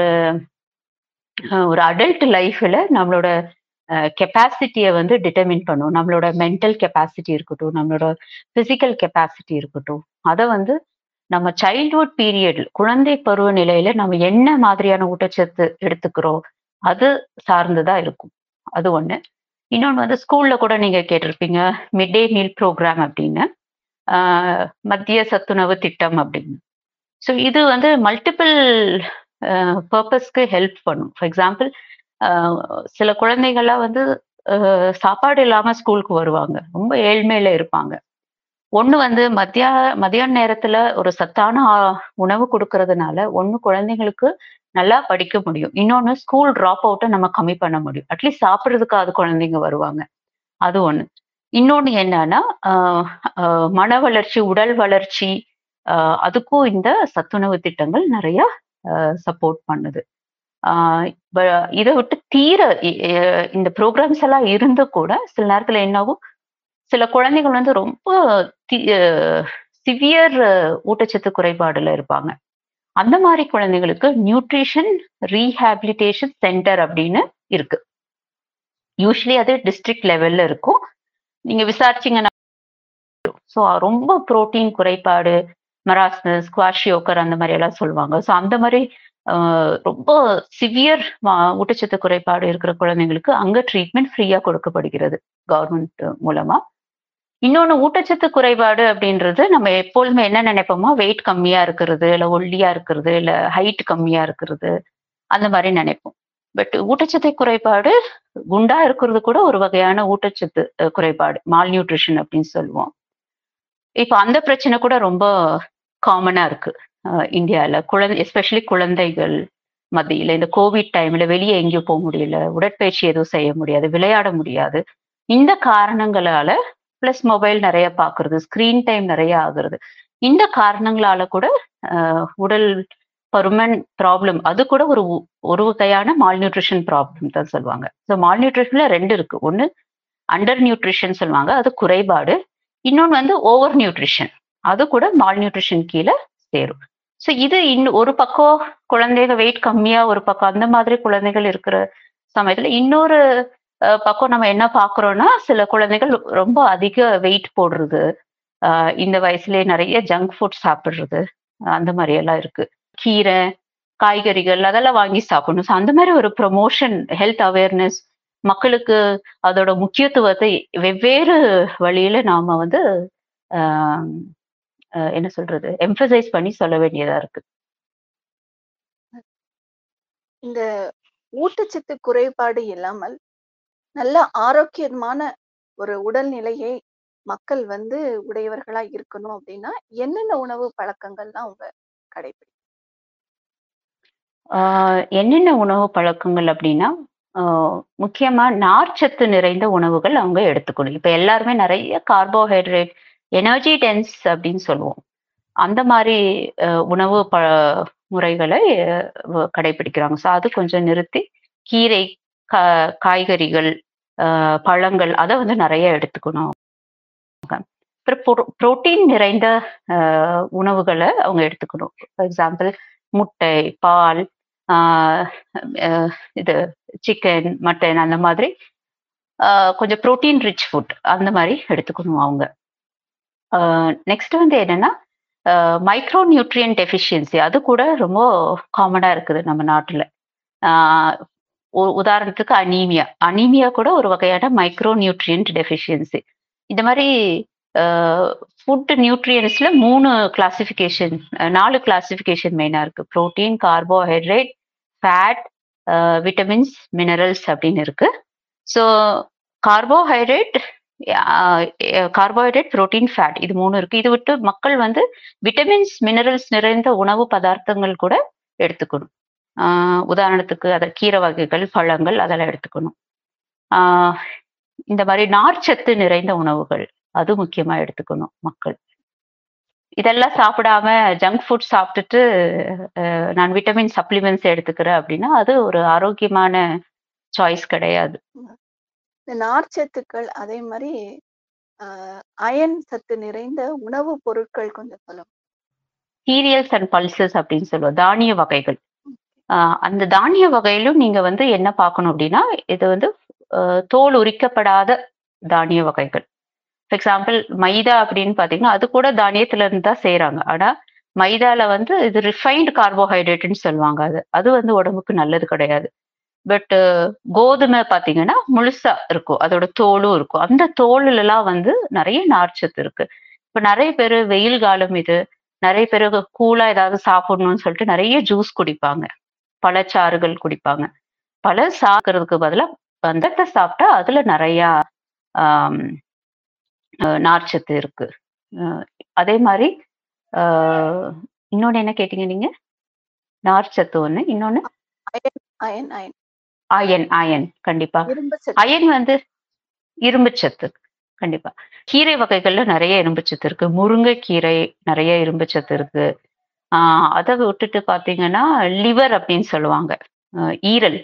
அஹ் ஒரு அடல்ட் லைஃப்ல நம்மளோட கெப்பாசிட்டியை வந்து டிட்டர்மின் பண்ணும் நம்மளோட மென்டல் கெப்பாசிட்டி இருக்கட்டும் நம்மளோட பிசிக்கல் கெப்பாசிட்டி இருக்கட்டும் அதை வந்து நம்ம சைல்ட்ஹுட் பீரியட் குழந்தை பருவ நிலையில நம்ம என்ன மாதிரியான ஊட்டச்சத்து எடுத்துக்கிறோம் அது சார்ந்துதா இருக்கும் அது ஒண்ணு இன்னொன்று வந்து ஸ்கூல்ல கூட நீங்க கேட்டிருப்பீங்க மிட் டே மீல் ப்ரோக்ராம் அப்படின்னு ஆஹ் மத்திய சத்துணவு திட்டம் அப்படின்னு ஸோ இது வந்து மல்டிபிள் பர்பஸ்க்கு ஹெல்ப் பண்ணும் ஃபார் எக்ஸாம்பிள் சில குழந்தைகள்லாம் வந்து ஆஹ் சாப்பாடு இல்லாம ஸ்கூலுக்கு வருவாங்க ரொம்ப ஏழ்மையில இருப்பாங்க ஒண்ணு வந்து மத்தியா மதியான நேரத்துல ஒரு சத்தான ஆ- உணவு கொடுக்கறதுனால ஒண்ணு குழந்தைங்களுக்கு நல்லா படிக்க முடியும் இன்னொன்னு ஸ்கூல் ட்ராப் அவுட்டை நம்ம கம்மி பண்ண முடியும் அட்லீஸ்ட் சாப்பிட்றதுக்காவது குழந்தைங்க வருவாங்க அது ஒண்ணு இன்னொன்னு என்னன்னா ஆஹ் ஆஹ் மன வளர்ச்சி உடல் வளர்ச்சி ஆஹ் அதுக்கும் இந்த சத்துணவு திட்டங்கள் நிறைய சப்போர்ட் பண்ணுது ஆஹ் ப- இதை விட்டு தீர இ- எ- இந்த ப்ரோக்ராம்ஸ் எல்லாம் இருந்து கூட சில நேரத்துல என்னாகும் சில குழந்தைகள் வந்து ரொம்ப சிவியர் ஊட்டச்சத்து குறைபாடுல இருப்பாங்க அந்த மாதிரி குழந்தைங்களுக்கு நியூட்ரிஷன் ரீஹாபிலிட்டேஷன் சென்டர் அப்படின்னு இருக்கு யூஸ்வலி அது டிஸ்ட்ரிக்ட் லெவல்ல இருக்கும் நீங்க விசாரிச்சீங்கன்னா ஸோ ரொம்ப புரோட்டீன் குறைபாடு மராஸ்மஸ் குவாஷியோக்கர் அந்த மாதிரி எல்லாம் சொல்லுவாங்க ஸோ அந்த மாதிரி ஆஹ், ரொம்ப சிவியர் ஊட்டச்சத்து குறைபாடு இருக்கிற குழந்தைங்களுக்கு அங்க ட்ரீட்மெண்ட் ஃப்ரீயா கொடுக்கப்படுகிறது கவர்மெண்ட் மூலமா இன்னொன்னு ஊட்டச்சத்து குறைபாடு அப்படின்றது நம்ம எப்பொழுதுமே என்ன நினைப்போமோ வெயிட் கம்மியா இருக்கிறது இல்ல ஒல்லியா இருக்கிறது இல்ல ஹைட் கம்மியா இருக்கிறது அந்த மாதிரி நினைப்போம் பட் ஊட்டச்சத்து குறைபாடு குண்டா இருக்கிறது கூட ஒரு வகையான ஊட்டச்சத்து அஹ், குறைபாடு மால் நியூட்ரிஷன் அப்படின்னு சொல்லுவோம் இப்போ அந்த பிரச்சனை கூட ரொம்ப காமனா இருக்கு அஹ், இந்தியால குழந்தை எஸ்பெஷலி குழந்தைகள் மத்தியில இந்த கோவிட் டைம்ல வெளியே எங்கேயும் போக முடியல உடற்பயிற்சி எதுவும் செய்ய முடியாது விளையாட முடியாது இந்த காரணங்களால பிளஸ் மொபைல் நிறைய பாக்குறது ஸ்கிரீன் டைம் நிறைய ஆகுறது இந்த காரணங்களால கூட அஹ், உடல் பருமன் ப்ராப்ளம் அது கூட ஒரு உ- ஒரு வகையான மால் நியூட்ரிஷன் ப்ராப்ளம் தான் சொல்லுவாங்க ஸோ மால் நியூட்ரிஷன்ல ரெண்டு இருக்கு ஒன்னு அண்டர் நியூட்ரிஷன் சொல்லுவாங்க அது குறைபாடு இன்னொன்னு வந்து ஓவர் நியூட்ரிஷன் அது கூட மால் நியூட்ரிஷன் கீழே சேரும் ஸோ இது இன்னும் ஒரு பக்கம் குழந்தைங்க வெயிட் கம்மியா ஒரு பக்கம் அந்த மாதிரி குழந்தைகள் இருக்கிற சமயத்துல இன்னொரு அஹ், பக்கம் நம்ம என்ன பார்க்குறோம்னா சில குழந்தைகள் ரொம்ப அதிக வெயிட் போடுறது ஆஹ் இந்த வயசுலயே நிறைய ஜங்க் ஃபுட் சாப்பிடுறது அந்த மாதிரி எல்லாம் இருக்கு கீரை காய்கறிகள் அதெல்லாம் வாங்கி சாப்பிடணும் ஸோ அந்த மாதிரி ஒரு ப்ரொமோஷன் ஹெல்த் அவேர்னஸ் மக்களுக்கு அதோட முக்கியத்துவத்தை வெவ்வேறு வழியில நாம வந்து ஆஹ் ஆஹ் என்ன சொல்றது எம்பசைஸ் பண்ணி சொல்ல வேண்டியதா இருக்கு இந்த ஊட்டச்சத்து குறைபாடு இல்லாமல் நல்ல ஆரோக்கியமான ஒரு உடல்நிலையை மக்கள் வந்து உடையவர்களா இருக்கணும் அப்படின்னா என்னென்ன உணவு பழக்கங்கள்லாம் அவங்க கடைபிடி ஆஹ் என்னென்ன உணவு பழக்கங்கள் அப்படின்னா ஆஹ் முக்கியமா நார்ச்சத்து நிறைந்த உணவுகள் அவங்க எடுத்துக்கணும் இப்ப எல்லாருமே நிறைய கார்போஹைட்ரேட் எனர்ஜி டென்ஸ் அப்படின்னு சொல்லுவோம் அந்த மாதிரி ஆஹ் உணவு ப முறைகளை ஆஹ் கடைபிடிக்கிறாங்க ஸோ அது கொஞ்சம் நிறுத்தி கீரை கா காய்கறிகள் ஆஹ் பழங்கள் அதை வந்து நிறைய எடுத்துக்கணும் அப்புறம் புரோட்டீன் நிறைந்த ஆஹ் உணவுகளை அவங்க எடுத்துக்கணும் ஃபார் எக்ஸாம்பிள் முட்டை பால் ஆஹ் அஹ் இது சிக்கன் மட்டன் அந்த மாதிரி ஆஹ் கொஞ்சம் ப்ரோட்டீன் ரிச் ஃபுட் அந்த மாதிரி எடுத்துக்கணும் அவங்க நெக்ஸ்ட் வந்து என்னன்னா மைக்ரோ நியூட்ரியன் டெஃபிஷியன்சி அது கூட ரொம்ப காமனா இருக்குது நம்ம நாட்டுல ஆஹ் உ- உதாரணத்துக்கு அனீமியா அனீமியா கூட ஒரு வகையான மைக்ரோ நியூட்ரியன்ட் டெஃபிஷியன்சி இந்த மாதிரி ஃபுட் நியூட்ரியன்ஸ்ல மூணு கிளாசிஃபிகேஷன் நாலு கிளாசிஃபிகேஷன் மெயினா இருக்கு protein carbohydrate fat vitamins minerals அப்படின்னு இருக்கு so carbohydrate carbohydrate protein fat இது மூணு இருக்கு இது விட்டு மக்கள் வந்து விட்டமின்ஸ் மினரல்ஸ் நிறைந்த உணவு பதார்த்தங்கள் கூட எடுத்துக்கணும் ஆஹ் உதாரணத்துக்கு அதை கீரை வகைகள் பழங்கள் அதெல்லாம் எடுத்துக்கணும் ஆஹ் இந்த மாதிரி நார்ச்சத்து நிறைந்த உணவுகள் அது முக்கியமா எடுத்துக்கணும் மக்கள் இதெல்லாம் சாப்பிடாம ஜங்க் ஃபுட் சாப்பிட்டுட்டு அஹ், நான் விட்டமின் சப்ளிமெண்ட்ஸ் எடுத்துக்கிறேன் அப்படின்னா அது ஒரு ஆரோக்கியமான சாய்ஸ் கிடையாது இந்த நார்ச்சத்துக்கள் அதே மாதிரி அயன் சத்து நிறைந்த உணவுப் பொருட்கள் கொஞ்சம் சொல்லுங்க சீரியல்ஸ் அண்ட் பல்சஸ் அப்படின்னு சொல்லுவோம் தானிய வகைகள் ஆஹ் அந்த தானிய வகையிலும் நீங்க வந்து என்ன பார்க்கணும் அப்படின்னா இது வந்து ஆஹ் தோல் உரிக்கப்படாத தானிய வகைகள் ஃபார் எக்ஸாம்பிள் மைதா அப்படின்னு பாத்தீங்கன்னா அது கூட தானியத்துல இருந்து தான் செய்யறாங்க ஆனா மைதால வந்து இது ரிஃபைன்டு கார்போஹைட்ரேட்னு சொல்லுவாங்க அது அது வந்து உடம்புக்கு நல்லது கிடையாது பட் கோதுமை பாத்தீங்கன்னா முழுசா இருக்கும் அதோட தோலும் இருக்கும் அந்த தோலுல எல்லாம் வந்து நிறைய நார்ச்சத்து இருக்கு இப்ப நிறைய பேர் வெயில் காலம் இது நிறைய பேர் கூலா ஏதாவது சாப்பிடணும்னு சொல்லிட்டு நிறைய ஜூஸ் குடிப்பாங்க பழச்சாறுகள் குடிப்பாங்க பழ சாக்கிறதுக்கு பதிலாக பந்தத்தை சாப்பிட்டா அதுல நிறைய ஆம், அஹ், நார்ச்சத்து இருக்கு அஹ், அதே மாதிரி ஆஹ், இன்னொன்னு என்ன கேட்டீங்க நீங்க நார்ச்சத்து ஒண்ணு இன்னொன்னு iron iron iron iron iron கண்டிப்பா இரும்பு சத்து அயன் வந்து இரும்புச்சத்து கண்டிப்பா கீரை வகைகள்ல நிறைய இரும்புச்சத்து இருக்கு முருங்கைக்கீரை நிறைய இரும்புச்சத்து இருக்கு ஆஹ் அதை விட்டுட்டு பாத்தீங்கன்னா லிவர் அப்படின்னு சொல்லுவாங்க ஆஹ் ஈரல்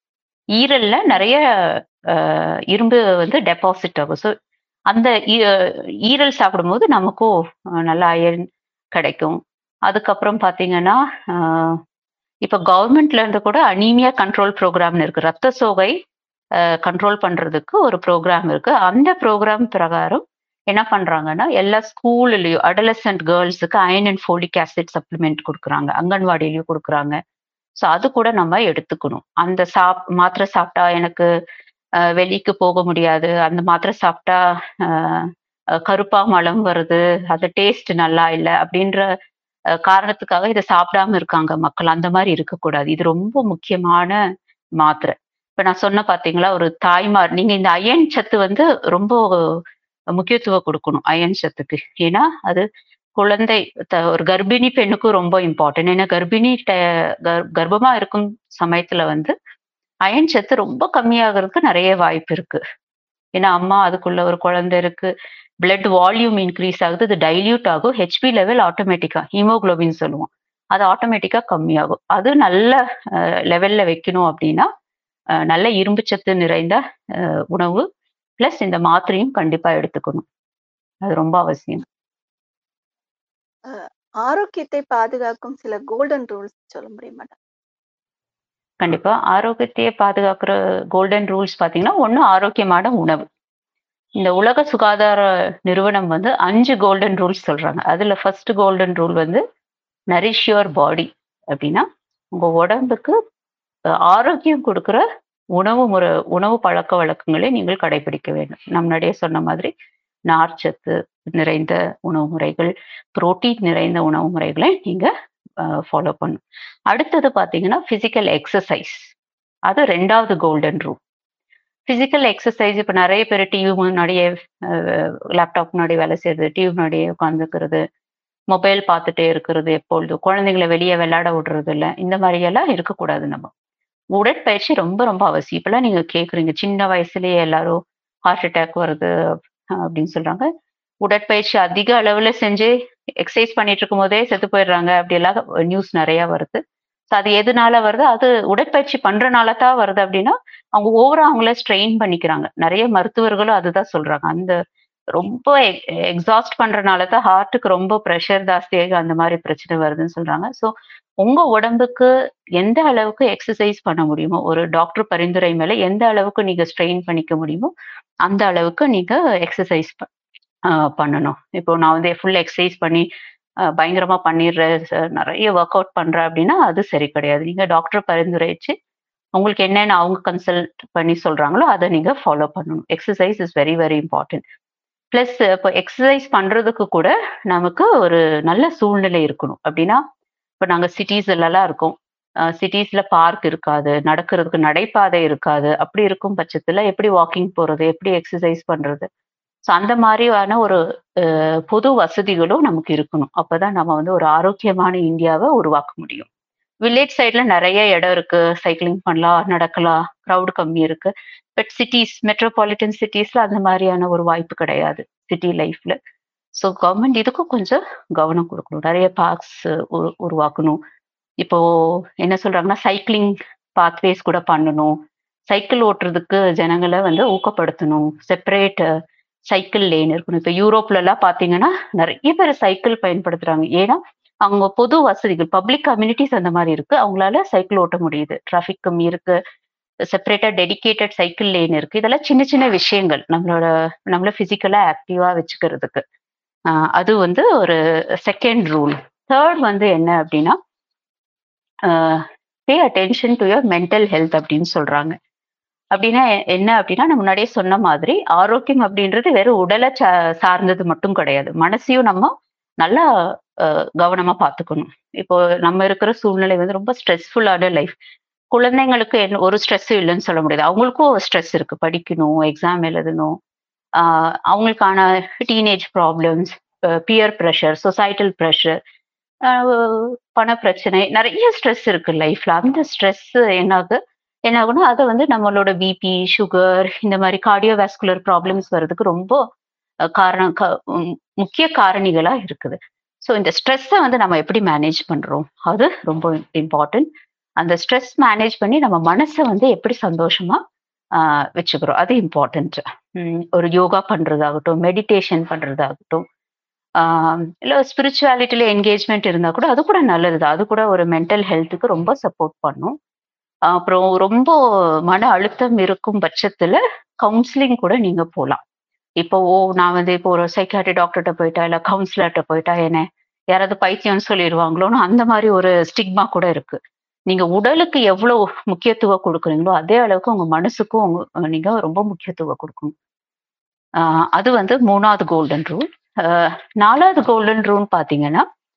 ஈரல்ல நிறைய ஆஹ் இரும்பு வந்து டெபாசிட் ஆகும் ஸோ அந்த ஈ- ஈரல் சாப்பிடும்போது நமக்கும் ஆஹ் நல்ல அயன் கிடைக்கும் அதுக்கப்புறம் பாத்தீங்கன்னா ஆஹ் இப்ப கவர்மெண்ட்ல இருந்து கூட அனீமியா கண்ட்ரோல் ப்ரோக்ராம்னு இருக்கு ரத்த சோகை கண்ட்ரோல் பண்றதுக்கு ஒரு ப்ரோக்ராம் இருக்கு அந்த ப்ரோக்ராம் பிரகாரம் என்ன பண்றாங்கன்னா எல்லா ஸ்கூல்லையும் அடலசன்ட் கேர்ள்ஸுக்கு iron and folic acid supplement கொடுக்குறாங்க அங்கன்வாடியிலயும் கொடுக்குறாங்க ஸோ அது கூட நம்ம எடுத்துக்கணும் அந்த சாப் மாத்திரை சாப்பிட்டா எனக்கு அஹ், வெளிக்கு போக முடியாது அந்த மாத்திரை சாப்பிட்டா அஹ், அஹ், கருப்பா மலம் வருது அது டேஸ்ட் நல்லா இல்லை அப்படின்ற அஹ், காரணத்துக்காக இதை சாப்பிடாம இருக்காங்க மக்கள் அந்த மாதிரி இருக்கக்கூடாது இது ரொம்ப முக்கியமான மாத்திரை இப்ப நான் சொன்ன பாத்தீங்களா ஒரு தாய்மார் நீங்க இந்த அயன் சத்து வந்து ரொம்ப முக்கியத்துவம் கொடுக்கணும் அயன் சத்துக்கு ஏன்னா அது குழந்தை த- ஒரு கர்ப்பிணி பெண்ணுக்கும் ரொம்ப இம்பார்ட்டன்ட் ஏன்னா கர்ப்பிணி ட- கர்- கர்ப்பமா இருக்கும் சமயத்துல வந்து அயன் சத்து ரொம்ப கம்மியாகிறதுக்கு நிறைய வாய்ப்பு இருக்கு ஏன்னா அம்மா அதுக்குள்ள ஒரு குழந்தை இருக்கு பிளட் வால்யூம் இன்க்ரீஸ் ஆகுது இது டைல்யூட் ஆகும் ஹெச்பி லெவல் ஆட்டோமேட்டிக்கா ஹீமோகுளோபின் சொல்லுவோம் அது ஆட்டோமேட்டிக்கா கம்மியாகும் அது நல்ல லெவல்ல வைக்கணும் அப்படின்னா அஹ், நல்ல இரும்புச்சத்து நிறைந்த அஹ், உணவு பிளஸ் இந்த மாத்திரையும் கண்டிப்பா எடுத்துக்கணும் அது ரொம்ப அவசியம் ஆரோக்கியத்தை பாதுகாக்கும் சில கோல்டன் ரூல்ஸ் சொல்ல முடியுமா கண்டிப்பா ஆரோக்கியத்தையே பாதுகாக்கிற கோல்டன் ரூல்ஸ் பாத்தீங்கன்னா ஒண்ணு ஆரோக்கியமான உணவு இந்த உலக சுகாதார நிறுவனம் வந்து அஞ்சு கோல்டன் ரூல்ஸ் சொல்றாங்க அதுல ஃபர்ஸ்ட் கோல்டன் ரூல் வந்து நரிஷ் யுவர் பாடி அப்படின்னா உங்க உடம்புக்கு அஹ், ஆரோக்கியம் கொடுக்கிற உணவு முறை உணவு பழக்க வழக்கங்களை நீங்கள் கடைபிடிக்க வேண்டும் நம்ம முன்னாடியே சொன்ன மாதிரி நார்ச்சத்து நிறைந்த உணவு முறைகள் புரோட்டீன் நிறைந்த உணவு முறைகளை நீங்க ஃபாலோ பண்ணும் அடுத்தது பாத்தீங்கன்னா பிசிக்கல் எக்ஸசைஸ் அது ரெண்டாவது கோல்டன் ரூல் பிசிக்கல் எக்ஸசைஸ் இப்போ நிறைய பேர் டிவி முன்னாடியே லேப்டாப் முன்னாடி வேலை செய்யறது டிவி முன்னாடியே உட்காந்துக்கிறது மொபைல் பார்த்துட்டே இருக்கிறது எப்பொழுதும் குழந்தைங்களை வெளியே விளையாட விடுறது இல்லை இந்த மாதிரி எல்லாம் இருக்கக்கூடாது நம்ம உடற்பயிற்சி ரொம்ப ரொம்ப அவசியம் இப்பெல்லாம் நீங்க கேக்குறீங்க சின்ன வயசுலயே எல்லாரும் ஹார்ட் அட்டாக் வருது அஹ் அப்படின்னு சொல்றாங்க உடற்பயிற்சி அதிக அளவுல செஞ்சு எக்ஸசைஸ் பண்ணிட்டு இருக்கும் போதே செத்து போயிடுறாங்க அப்படி எல்லாம் நியூஸ் நிறைய வருது ஸோ அது எதனால வருது அது உடற்பயிற்சி பண்றனால தான் வருது அப்படின்னா அவங்க ஓவரா அவங்கள ஸ்ட்ரெயின் பண்ணிக்கிறாங்க நிறைய மருத்துவர்களும் அதுதான் சொல்றாங்க அந்த ரொம்ப எக்ஸாஸ்ட் பண்றனால தான் ஹார்ட்டுக்கு ரொம்ப ப்ரெஷர் ஜாஸ்தியாகி அந்த மாதிரி பிரச்சனை வருதுன்னு சொல்றாங்க ஸோ உங்க உடம்புக்கு எந்த அளவுக்கு எக்ஸசைஸ் பண்ண முடியுமோ ஒரு டாக்டர் பரிந்துரை மேல எந்த அளவுக்கு நீங்க ஸ்ட்ரெயின் பண்ணிக்க முடியுமோ அந்த அளவுக்கு நீங்க எக்ஸசைஸ் பண்ணணும் இப்போ நான் வந்து ஃபுல் எக்ஸசைஸ் பண்ணி அஹ் பயங்கரமா பண்ணிடுற ச- நிறைய ஒர்க் அவுட் பண்ற அப்படின்னா அது சரி கிடையாது நீங்க டாக்டர் பரிந்துரைச்சு உங்களுக்கு என்னென்ன அவங்க கன்சல்ட் பண்ணி சொல்றாங்களோ அதை நீங்க ஃபாலோ பண்ணணும் exercise is very very important plus இப்போ எக்ஸசைஸ் பண்றதுக்கு கூட நமக்கு ஒரு நல்ல சூழ்நிலை இருக்கணும் அப்படின்னா இப்போ நாங்க சிட்டிஸ்லலாம் இருக்கோம் சிட்டிஸ்ல பார்க் இருக்காது நடக்கிறதுக்கு நடைபாதை இருக்காது அப்படி இருக்கும் பட்சத்துல எப்படி வாக்கிங் போறது எப்படி எக்ஸசைஸ் பண்றது ஸோ அந்த மாதிரியான ஒரு அஹ், பொது வசதிகளும் நமக்கு இருக்கணும் அப்பதான் நம்ம வந்து ஒரு ஆரோக்கியமான இந்தியாவை உருவாக்க முடியும் வில்லேஜ் சைட்ல நிறைய இடம் இருக்கு சைக்கிளிங் பண்ணலாம் நடக்கலாம் க்ரௌட் கம்மி இருக்கு பட் சிட்டிஸ் மெட்ரோபாலிட்டன் சிட்டிஸ்ல அந்த மாதிரியான ஒரு வாய்ப்பு கிடையாது சிட்டி லைஃப்ல ஸோ கவர்மெண்ட் இதுக்கும் கொஞ்சம் கவனம் கொடுக்கணும் நிறைய பார்க்ஸ் உருவாக்கணும் இப்போ என்ன சொல்றாங்கன்னா சைக்கிளிங் பாத்வேஸ் கூட பண்ணணும் சைக்கிள் ஓட்டுறதுக்கு ஜனங்களை வந்து ஊக்கப்படுத்தணும் செப்பரேட் சைக்கிள் லேன் இருக்கணும் இப்போ யூரோப்ல எல்லாம் பாத்தீங்கன்னா நிறைய பேர் சைக்கிள் பயன்படுத்துறாங்க ஏன்னா அவங்க பொது வசதிகள் பப்ளிக் கம்யூனிட்டிஸ் அந்த மாதிரி இருக்கு அவங்களால சைக்கிள் ஓட்ட முடியுது டிராஃபிக் கம்மி இருக்கு செப்பரேட்டா டெடிகேட்டட் சைக்கிள் லேன் இருக்கு இதெல்லாம் சின்ன சின்ன விஷயங்கள் நம்மளோட நம்மள பிசிக்கலா ஆக்டிவா வச்சுக்கிறதுக்கு ஆஹ் அது வந்து ஒரு செகண்ட் ரூல் தேர்ட் வந்து என்ன அப்படின்னா pay attention to your mental health அப்படின்னு சொல்றாங்க அப்படின்னா எ- என்ன அப்படின்னா நான் முன்னாடியே சொன்ன மாதிரி ஆரோக்கியம் அப்படின்றது வெறும் உடலை சா- சார்ந்தது மட்டும் கிடையாது மனசையும் நம்ம நல்லா அஹ், கவனமா பார்த்துக்கணும் இப்போ நம்ம இருக்கிற சூழ்நிலை வந்து ரொம்ப ஸ்ட்ரெஸ்ஃபுல்லான லைஃப் குழந்தைங்களுக்கு என்ன ஒரு ஸ்ட்ரெஸ்ஸும் இல்லைன்னு சொல்ல முடியாது அவங்களுக்கும் ஸ்ட்ரெஸ் இருக்கு படிக்கணும் எக்ஸாம் எழுதணும் ஆஹ் அவங்களுக்கான teenage problems peer pressure societal pressure பண பிரச்சனை நிறைய ஸ்ட்ரெஸ் இருக்கு லைஃப்ல அந்த ஸ்ட்ரெஸ் என்னாகு என்ன ஆகும்னா அதை வந்து நம்மளோட பிபி சுகர் இந்த மாதிரி கார்டியோவாஸ்குலர் ப்ராப்ளம்ஸ் வர்றதுக்கு ரொம்ப அஹ், காரணம் க- உம், முக்கிய காரணிகளா இருக்குது ஸோ இந்த ஸ்ட்ரெஸ்ஸை வந்து நம்ம எப்படி மேனேஜ் பண்றோம் அது ரொம்ப இம்பார்ட்டன்ட் அந்த ஸ்ட்ரெஸ் மேனேஜ் பண்ணி நம்ம மனசை வந்து எப்படி சந்தோஷமா ஆஹ், வச்சுக்கிறோம் அது இம்பார்ட்டன்ட் ஒரு யோகா பண்றதாகட்டும் மெடிடேஷன் பண்றதாகட்டும் ஆஹ் இல்ல ஸ்பிரிச்சுவாலிட்டில என்கேஜ்மெண்ட் இருந்தா கூட அது கூட நல்லது அது கூட ஒரு மென்டல் ஹெல்த்துக்கு ரொம்ப சப்போர்ட் பண்ணும் ஆஹ் அப்புறம் ரொம்ப மன அழுத்தம் இருக்கும் பட்சத்துல கவுன்சிலிங் கூட நீங்க போகலாம் இப்போ ஓ நான் வந்து இப்போ ஒரு சைக்காட்ரி டாக்டர்கிட்ட போயிட்டா இல்ல கவுன்சிலர்கிட்ட போயிட்டா என்ன யாராவது பைத்தியம்னு சொல்லிடுவாங்களோன்னு அந்த மாதிரி ஒரு ஸ்டிக்மா கூட இருக்கு நீங்க உடலுக்கு எவ்வளவு முக்கியத்துவம் கொடுக்குறீங்களோ அதே அளவுக்கு உங்க மனசுக்கும் உங்க நீங்க ரொம்ப முக்கியத்துவம் கொடுக்கணும் ஆஹ் அது வந்து மூணாவது கோல்டன் ரூல் நாலாவது கோல்டன் ரூல் பாத்தீங்கன்னா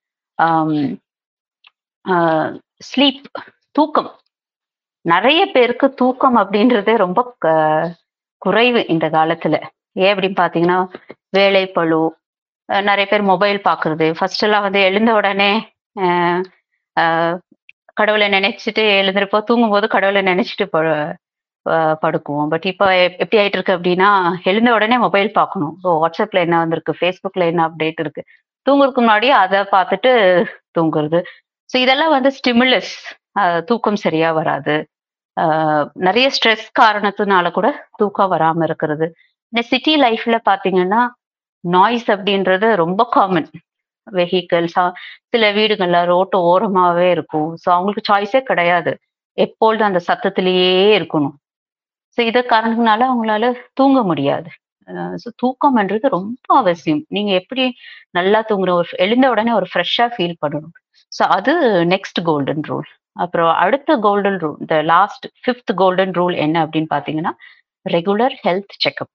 ஸ்லீப் தூக்கம் நிறைய பேருக்கு தூக்கம் அப்படின்றதே ரொம்ப க- குறைவு இந்த காலத்துல ஏன் அப்படின்னு பாத்தீங்கன்னா வேலை பளு அஹ் நிறைய பேர் மொபைல் பாக்குறது ஃபர்ஸ்ட் எல்லாம் வந்து எழுந்த உடனே அஹ் அஹ் கடவுளை நினைச்சிட்டு எழுந்திருப்போம் தூங்கும்போது கடவுளை நினைச்சிட்டு ப- ப- படுக்குவோம் பட் இப்போ எப்- எப்படி ஆயிட்டு இருக்கு அப்படின்னா எழுந்த உடனே மொபைல் பார்க்கணும் ஸோ வாட்ஸ்அப்ல என்ன வந்திருக்கு ஃபேஸ்புக்ல என்ன அப்டேட் இருக்கு தூங்குறதுக்கு முன்னாடியே அதை பார்த்துட்டு தூங்குறது ஸோ இதெல்லாம் வந்து ஸ்டிமுலஸ் தூக்கம் சரியா வராது ஆஹ் நிறைய ஸ்ட்ரெஸ் காரணத்தினால கூட தூக்கம் வராம இருக்கிறது இந்த சிட்டி லைஃப்ல பாத்தீங்கன்னா நாய்ஸ் அப்படின்றது ரொம்ப காமன் வெஹிக்கல்ஸ் சில வீடுகள்ல ரோட்டு ஓரமாவே இருக்கும் ஸோ அவங்களுக்கு சாய்ஸே கிடையாது எப்பொழுதும் அந்த சத்தத்திலேயே இருக்கணும் ஸோ இத காரணத்தினால அவங்களால தூங்க முடியாது ஸோ தூக்கம்ன்றது ரொம்ப அவசியம் நீங்க எப்படி நல்லா தூங்குற ஒரு எழுந்த உடனே ஒரு ஃப்ரெஷ்ஷா ஃபீல் பண்ணணும் ஸோ அது நெக்ஸ்ட் கோல்டன் ரூல் அப்புறம் அடுத்த கோல்டன் ரூல் இந்த லாஸ்ட் ஃபிஃப்த் கோல்டன் ரூல் என்ன அப்படின்னு பாத்தீங்கன்னா ரெகுலர் ஹெல்த் செக்அப்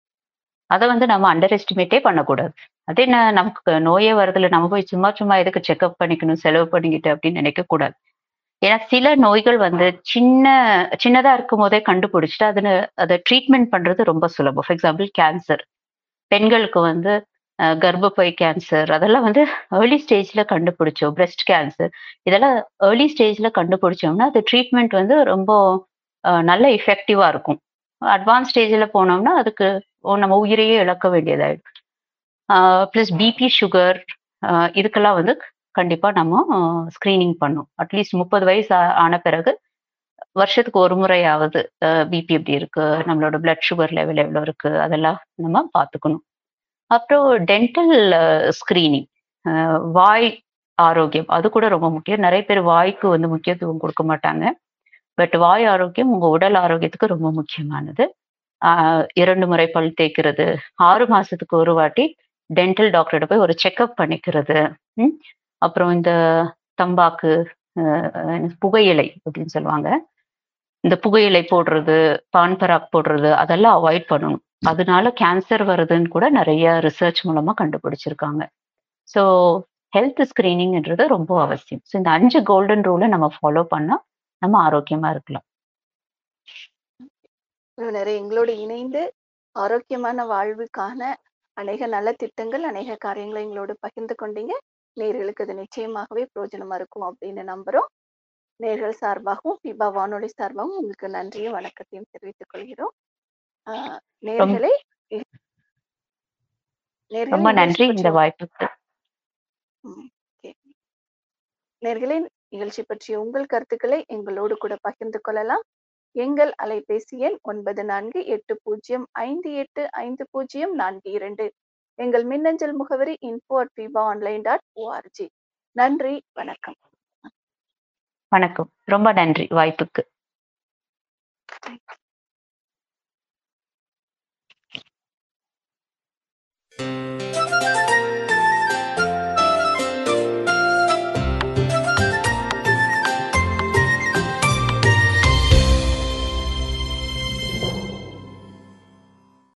அதை வந்து நம்ம அண்டர் எஸ்டிமேட்டே பண்ணக்கூடாது அது என்ன நமக்கு நோயே வருதுல நம்ம போய் சும்மா சும்மா எதுக்கு செக்அப் பண்ணிக்கணும் செலவு பண்ணிக்கிட்டு அப்படின்னு நினைக்க கூடாது ஏன்னா சில நோய்கள் வந்து சின்ன சின்னதா இருக்கும் போதே கண்டுபிடிச்சிட்டு அதுன்னு அதை ட்ரீட்மெண்ட் பண்றது ரொம்ப சுலபம் ஃபார் எக்ஸாம்பிள் கேன்சர் பெண்களுக்கு வந்து அஹ், கர்ப்பப்பை கேன்சர் அதெல்லாம் வந்து ஏர்லி ஸ்டேஜ்ல கண்டுபிடிச்சோம் பிரஸ்ட் கேன்சர் இதெல்லாம் ஏர்லி ஸ்டேஜ்ல கண்டுபிடிச்சோம்னா அது ட்ரீட்மெண்ட் வந்து ரொம்ப அஹ், நல்ல எஃபெக்டிவா இருக்கும் அட்வான்ஸ் ஸ்டேஜ்ல போனோம்னா அதுக்கு ஓ, நம்ம உயிரையே இழக்க வேண்டியதாயிடும் ப்ளஸ் பிபி சுகர் இதுக்கெல்லாம் வந்து கண்டிப்பா நம்ம ஸ்கிரீனிங் பண்ணும் அட்லீஸ்ட் முப்பது வயசு ஆ- ஆன பிறகு வருஷத்துக்கு ஒரு முறையாவது பிபி எப்படி இருக்கு நம்மளோட பிளட் சுகர் லெவல் எவ்வளோ இருக்கு அதெல்லாம் நம்ம பார்த்துக்கணும் அப்புறம் டென்டல் ஸ்கிரீனிங் வாய் ஆரோக்கியம் அது கூட ரொம்ப முக்கியம் நிறைய பேர் வாய்க்கு வந்து முக்கியத்துவம் கொடுக்க மாட்டாங்க பட் வாய் ஆரோக்கியம் உங்க உடல் ஆரோக்கியத்துக்கு ரொம்ப முக்கியமானது ஆஹ் இரண்டு முறை பல் தேய்க்கிறது ஆறு மாசத்துக்கு ஒரு வாட்டி டென்டல் டாக்டர்கிட்ட போய் ஒரு செக்அப் பண்ணிக்கிறது ம், அப்புறம் இந்த தம்பாக்கு அஹ், அஹ், புகையிலை அப்படின்னு சொல்லுவாங்க இந்த புகையிலை போடுறது பான் பராக் போடுறது அதெல்லாம் அவாய்ட் பண்ணணும் அதனால கேன்சர் வருதுன்னு கூட நிறைய ரிசர்ச் மூலமா கண்டுபிடிச்சிருக்காங்க ஸோ ஹெல்த் ஸ்கிரீனிங்ன்றது ரொம்ப அவசியம் ஸோ இந்த அஞ்சு கோல்டன் ரூலை நம்ம ஃபாலோ பண்ணா நம்ம ஆரோக்கியமா இருக்கலாம் உறவினரே எங்களோடு இணைந்து ஆரோக்கியமான வாழ்வுக்கான அநேக நல்ல திட்டங்கள் அநேக காரியங்களை எங்களோடு பகிர்ந்து கொண்டீங்க நேர்களுக்கு அது நிச்சயமாகவே பிரயோஜனமா இருக்கும் அப்படின்னு நம்புறோம் நேர்கள் சார்பாகவும் பிபா வானொலி சார்பாகவும் உங்களுக்கு நன்றியும் வணக்கத்தையும் தெரிவித்துக் கொள்கிறோம் ஆஹ் நேர்களே நேர்களே ரொம்ப நிகழ்ச்சி நன்றி பற்றி இந்த வாய்ப்புக்கு ம், okay. நேர்களே நிகழ்ச்சி பற்றிய உங்கள் கருத்துக்களை எங்களோடு கூட பகிர்ந்து கொள்ளலாம் எங்கள் அலைபேசி எண் ஒன்பது நான்கு எட்டு பூஜ்ஜியம் ஐந்து எட்டு ஐந்து பூஜ்ஜியம் நான்கு இரண்டு எங்கள் மின்னஞ்சல் முகவரி info at viva online dot ORG நன்றி வணக்கம் வணக்கம் ரொம்ப நன்றி வாய்ப்புக்கு